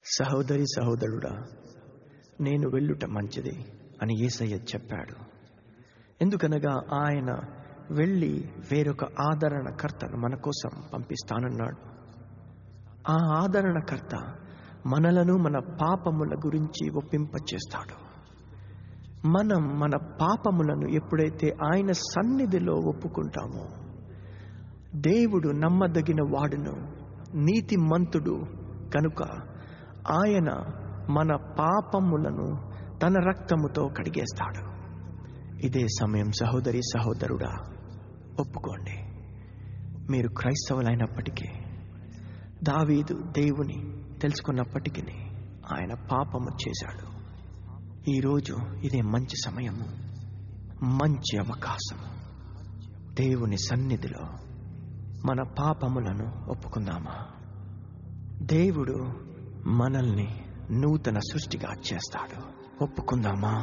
సహోదరి సహోదరుడా నేను వెళ్ళుట మంచిది అని ఏసయ్య చెప్పాడు ఎందుకనగా ఆయన వెళ్ళి వేరొక ఆదరణకర్తను మన కోసం పంపిస్తానన్నాడు ఆ ఆదరణకర్త మనలను మన పాపముల గురించి ఒప్పింపచేస్తాడు మనం మన పాపములను ఎప్పుడైతే ఆయన సన్నిధిలో ఒప్పుకుంటామో దేవుడు నమ్మదగిన వాడును నీతిమంతుడు కనుక ఆయన మన పాపములను తన రక్తముతో కడిగేస్తాడు ఇదే సమయం సహోదరి సహోదరుడా ఒప్పుకోండి మీరు క్రైస్తవులైనప్పటికీ దావీదు దేవుని తెలుసుకున్నప్పటికీ ఆయన పాపము చేశాడు ఈరోజు ఇదే మంచి సమయము మంచి అవకాశం దేవుని సన్నిధిలో మన పాపములను ఒప్పుకుందామా దేవుడు మనల్ని నూతన సృష్టిగా చేస్తాడు ఒప్పుకుందామా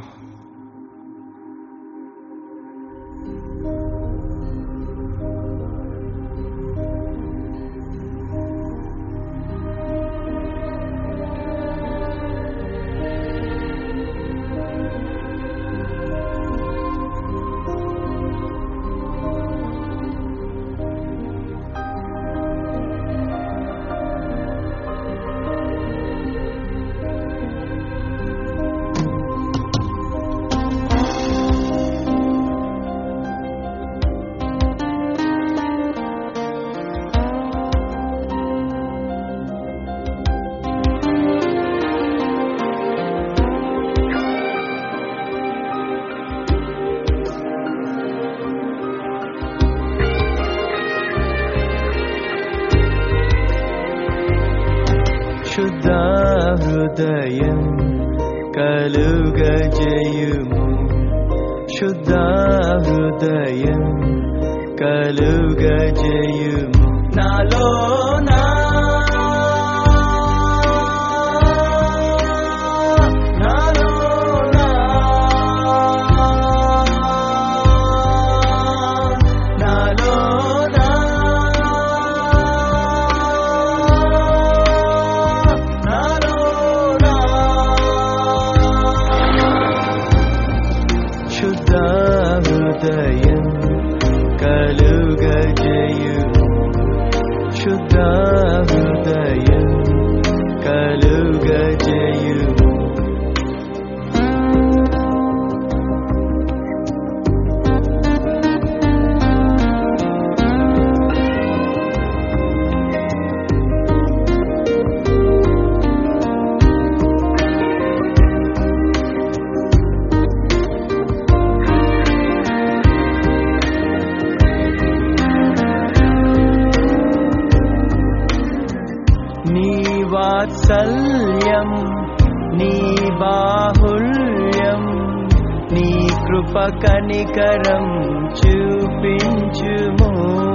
శుద్ధ హృదయం కలుగజేయుము శుద్ధ హృదయం కలుగజేయుము నాలో నా నాలో నా నాలో నా నాలో నా శుద్ధ హృదయం కలుగజేయుము శుద్ధ హృదయం కలుగజేయుము నీ వాత్సల్యం నీ బాహుల్యం నీ కృప కనికరం చూపించుము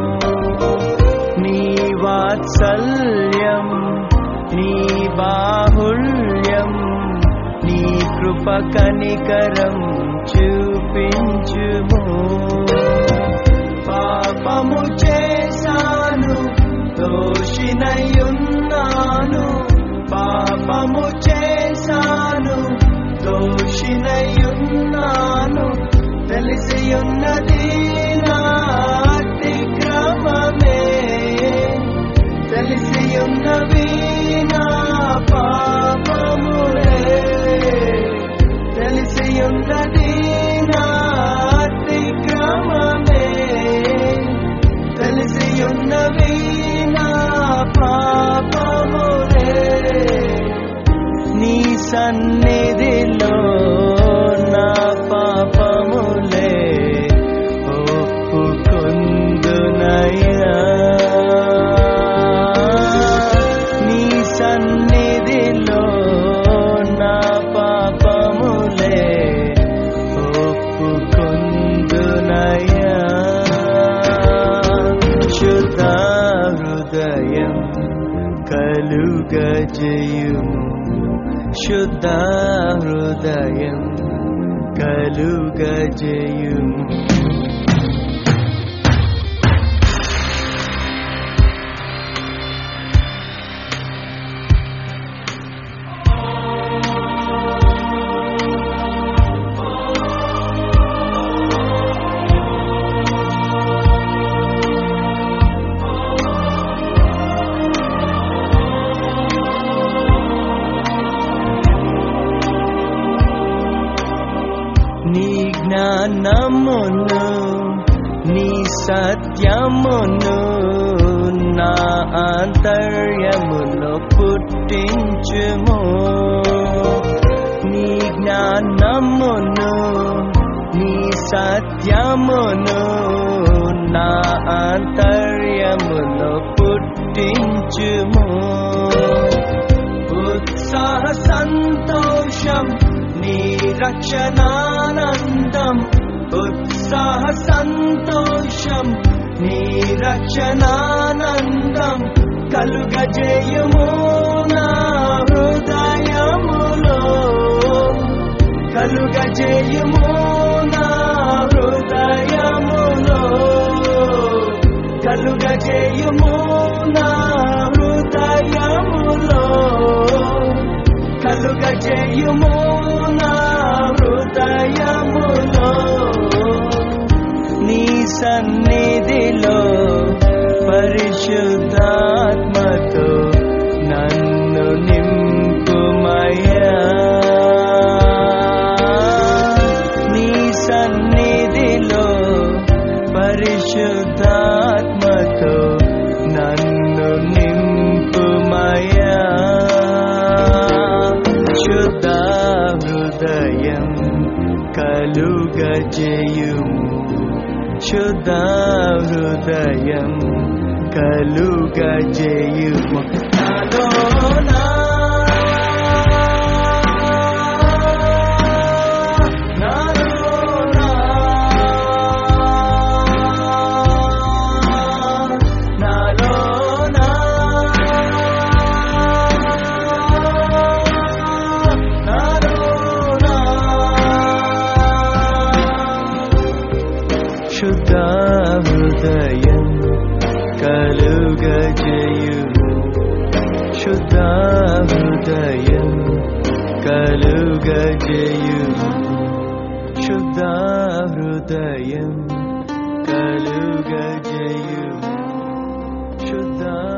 నీ వాత్సల్యం నీ బాహుల్యం నీ కృప కనికరం చూపించుము పాపము చేశాను దోషినయున్నాను పాపము చేశాను దోషినయున్నాను తెలిసియున్నది నా అతిక్రమమే తెలిసియున్నవి నా పాపములే తెలిసియున్నది నా అతిక్రమమే తెలిసియున్నవి నా పాపములే నీ సన్నిధిలో నా పాపములే ఒప్పుకొందునయ్యా నీ సన్నిధిలో నా పాపములే ఒప్పుకొందునయ్యా శుద్ధ హృదయం కలుగజేయుము శుద్ధ హృదయం కలుగజేయుము సత్యమును నా ఆంతర్యములో పుట్టించుము నీ జ్ఞానమును నీ సత్యమును నా ఆంతర్యములో పుట్టించుము ఉత్సాహ సంతోషం నీ రక్షణానందం ఉత్సాహ సంతోషం నీ రక్షణానందం కలుగజేయుము నా హృదయములో కలుగజేయుము నా హృదయములో కలుగజేయుము నా హృదయములో కలుగజేయుము నా హృదయములో నీ సన్నిధిలో పరిశుద్ధాత్మతో నన్ను నింపుమయ్యా నీ సన్నిధిలో పరిశుద్ధాత్మతో నన్ను నింపుమయ్యా శుద్ధ హృదయం కలుగజేయుము శుద్ధ హృదయం కలుగజేయుము నాలోనా నాలోనా నాలోనా శుద్ధ హృదయం కలుగజేయుము శుద్ధ హృదయం కలుగజేయుము శుద్ధ హృదయం కలుగజేయుము శుద్ధ